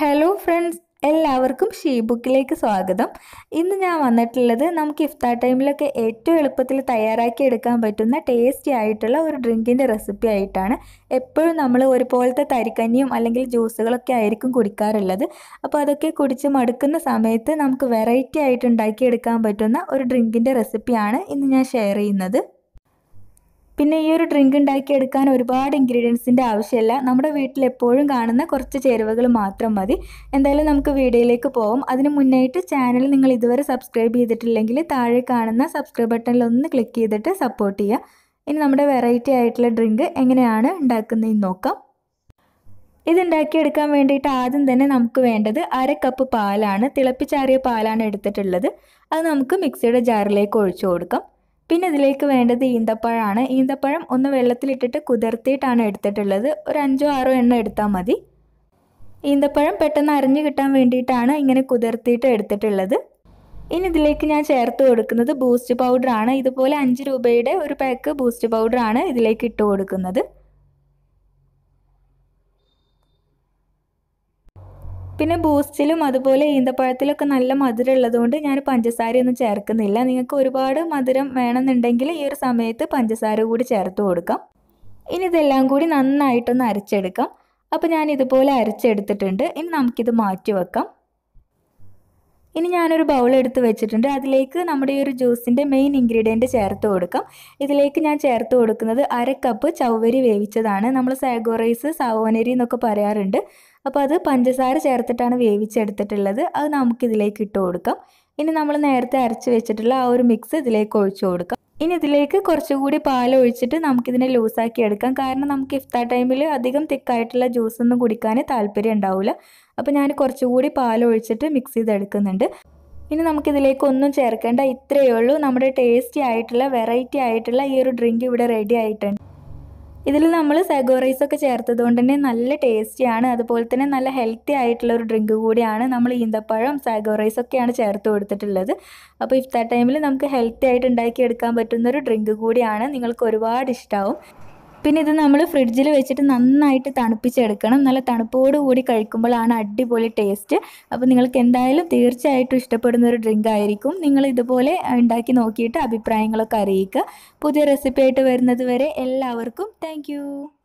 hello friends എല്ലാവർക്കും she ബുക്കിലേക്ക് സ്വാഗതം ഇന്ന് ഞാൻ വന്നിട്ടുള്ളത് നമുക്ക് ഇഫ്താർ ടൈമിലൊക്കെ ഏറ്റവും എളുപ്പത്തിൽ തയ്യാറാക്കി എടുക്കാൻ പറ്റുന്ന ടേസ്റ്റി ആയിട്ടുള്ള ഒരു ഡ്രിങ്കിൻ്റെ റെസിപ്പി ആയിട്ടാണ് എപ്പോഴും നമ്മൾ ഒരുപോലത്തെ തരിക്കഞ്ഞിയും അല്ലെങ്കിൽ ജ്യൂസുകളൊക്കെ ആയിരിക്കും കുടിക്കാറുള്ളത് അപ്പോൾ അതൊക്കെ കുടിച്ച് മടുക്കുന്ന സമയത്ത് നമുക്ക് വെറൈറ്റി ആയിട്ട് ഉണ്ടാക്കിയെടുക്കാൻ പറ്റുന്ന ഒരു ഡ്രിങ്കിൻ്റെ റെസിപ്പിയാണ് ഇന്ന് ഞാൻ ഷെയർ ചെയ്യുന്നത് പിന്നെ ഈ ഒരു ഡ്രിങ്ക് ഉണ്ടാക്കിയെടുക്കാൻ ഒരുപാട് ഇൻഗ്രീഡിയൻസിൻ്റെ ആവശ്യമില്ല നമ്മുടെ വീട്ടിൽ എപ്പോഴും കാണുന്ന കുറച്ച് ചേരുവകൾ മാത്രം മതി എന്തായാലും നമുക്ക് വീഡിയോയിലേക്ക് പോകാം അതിന് മുന്നായിട്ട് ചാനൽ നിങ്ങൾ ഇതുവരെ സബ്സ്ക്രൈബ് ചെയ്തിട്ടില്ലെങ്കിൽ താഴെ കാണുന്ന സബ്സ്ക്രൈബ് ബട്ടണിൽ ഒന്ന് ക്ലിക്ക് ചെയ്തിട്ട് സപ്പോർട്ട് ചെയ്യുക ഇനി നമ്മുടെ വെറൈറ്റി ആയിട്ടുള്ള ഡ്രിങ്ക് എങ്ങനെയാണ് ഉണ്ടാക്കുന്നതെന്ന് നോക്കാം ഇതുണ്ടാക്കിയെടുക്കാൻ വേണ്ടിയിട്ട് ആദ്യം തന്നെ നമുക്ക് വേണ്ടത് അര കപ്പ് പാലാണ് തിളപ്പിച്ചാറിയ പാലാണ് എടുത്തിട്ടുള്ളത് അത് നമുക്ക് മിക്സിയുടെ ജാറിലേക്ക് ഒഴിച്ചു കൊടുക്കാം പിന്നെ ഇതിലേക്ക് വേണ്ടത് ഈന്തപ്പഴമാണ് ഈന്തപ്പഴം ഒന്ന് വെള്ളത്തിലിട്ടിട്ട് കുതിർത്തിയിട്ടാണ് എടുത്തിട്ടുള്ളത് ഒരു അഞ്ചോ ആറോ എണ്ണം എടുത്താൽ മതി ഈന്തപ്പഴം പെട്ടെന്ന് അരിഞ്ഞു കിട്ടാൻ വേണ്ടിയിട്ടാണ് ഇങ്ങനെ കുതിർത്തിയിട്ട് എടുത്തിട്ടുള്ളത് ഇനി ഇതിലേക്ക് ഞാൻ ചേർത്ത് കൊടുക്കുന്നത് ബൂസ്റ്റ് പൗഡറാണ് ഇതുപോലെ അഞ്ച് രൂപയുടെ ഒരു പാക്ക് ബൂസ്റ്റ് പൗഡറാണ് ഇതിലേക്ക് ഇട്ട് കൊടുക്കുന്നത് പിന്നെ ബൂസ്റ്റിലും അതുപോലെ ഈന്തപ്പഴത്തിലൊക്കെ നല്ല മധുരം ഉള്ളതുകൊണ്ട് ഞാൻ പഞ്ചസാരയൊന്നും ചേർക്കുന്നില്ല നിങ്ങൾക്ക് ഒരുപാട് മധുരം വേണമെന്നുണ്ടെങ്കിൽ ഈ ഒരു സമയത്ത് പഞ്ചസാര കൂടി ചേർത്ത് കൊടുക്കാം ഇനി ഇതെല്ലാം കൂടി നന്നായിട്ടൊന്ന് അരച്ചെടുക്കാം അപ്പോൾ ഞാൻ ഇതുപോലെ അരച്ചെടുത്തിട്ടുണ്ട് ഇനി നമുക്കിത് മാറ്റി വെക്കാം ഇനി ഞാനൊരു ബൗൾ എടുത്ത് വെച്ചിട്ടുണ്ട് അതിലേക്ക് നമ്മുടെ ഈ ഒരു ജ്യൂസിൻ്റെ മെയിൻ ഇൻഗ്രീഡിയൻറ്റ് ചേർത്ത് കൊടുക്കാം ഇതിലേക്ക് ഞാൻ ചേർത്ത് കൊടുക്കുന്നത് അര കപ്പ് ചവ്വരി വേവിച്ചതാണ് നമ്മൾ സാഗോ റൈസ് സാവോനരി എന്നൊക്കെ പറയാറുണ്ട് അപ്പോൾ അത് പഞ്ചസാര ചേർത്തിട്ടാണ് വേവിച്ചെടുത്തിട്ടുള്ളത് അത് നമുക്കിതിലേക്ക് ഇട്ട് കൊടുക്കാം ഇനി നമ്മൾ നേരത്തെ അരച്ച് വെച്ചിട്ടുള്ള ആ ഒരു മിക്സ് ഇതിലേക്ക് ഒഴിച്ചു കൊടുക്കാം ഇനി ഇതിലേക്ക് കുറച്ചുകൂടി പാൽ ഒഴിച്ചിട്ട് നമുക്കിതിനെ ലൂസാക്കി എടുക്കാം കാരണം നമുക്ക് ഇഫ്താർ ടൈമിൽ അധികം തിക്കായിട്ടുള്ള ജ്യൂസൊന്നും കുടിക്കാൻ താല്പര്യം ഉണ്ടാവില്ല അപ്പോൾ ഞാൻ കുറച്ചുകൂടി പാൽ ഒഴിച്ചിട്ട് മിക്സ് ചെയ്തെടുക്കുന്നുണ്ട് ഇനി നമുക്കിതിലേക്ക് ഒന്നും ചേർക്കേണ്ട ഇത്രയേ ഉള്ളൂ നമ്മുടെ ടേസ്റ്റി ആയിട്ടുള്ള വെറൈറ്റി ആയിട്ടുള്ള ഈ ഒരു ഡ്രിങ്ക് ഇവിടെ റെഡി ആയിട്ടുണ്ട് ഇതിൽ നമ്മൾ സഗോ റൈസ് ഒക്കെ ചേർത്തത് കൊണ്ട് തന്നെ നല്ല ടേസ്റ്റിയാണ് അതുപോലെ തന്നെ നല്ല ഹെൽത്തി ആയിട്ടുള്ള ഒരു ഡ്രിങ്ക് കൂടിയാണ് നമ്മൾ ഈന്തപ്പഴം സാഗോ റൈസ് ഒക്കെയാണ് ചേർത്ത് കൊടുത്തിട്ടുള്ളത് അപ്പോൾ ഇഫ്താർ ടൈമിൽ നമുക്ക് ഹെൽത്തി ആയിട്ട് ഉണ്ടാക്കിയെടുക്കാൻ പറ്റുന്ന ഒരു ഡ്രിങ്ക് കൂടിയാണ് നിങ്ങൾക്ക് ഒരുപാട് ഇഷ്ടമാവും പിന്നെ ഇത് നമ്മൾ ഫ്രിഡ്ജിൽ വെച്ചിട്ട് നന്നായിട്ട് തണുപ്പിച്ചെടുക്കണം നല്ല തണുപ്പോട് കൂടി കഴിക്കുമ്പോഴാണ് അടിപൊളി ടേസ്റ്റ് അപ്പോൾ നിങ്ങൾക്ക് എന്തായാലും തീർച്ചയായിട്ടും ഇഷ്ടപ്പെടുന്ന ഒരു ഡ്രിങ്ക് ആയിരിക്കും നിങ്ങൾ ഇതുപോലെ ഉണ്ടാക്കി നോക്കിയിട്ട് അഭിപ്രായങ്ങളൊക്കെ അറിയിക്കുക പുതിയ റെസിപ്പി ആയിട്ട് വരുന്നത് വരെ എല്ലാവർക്കും താങ്ക്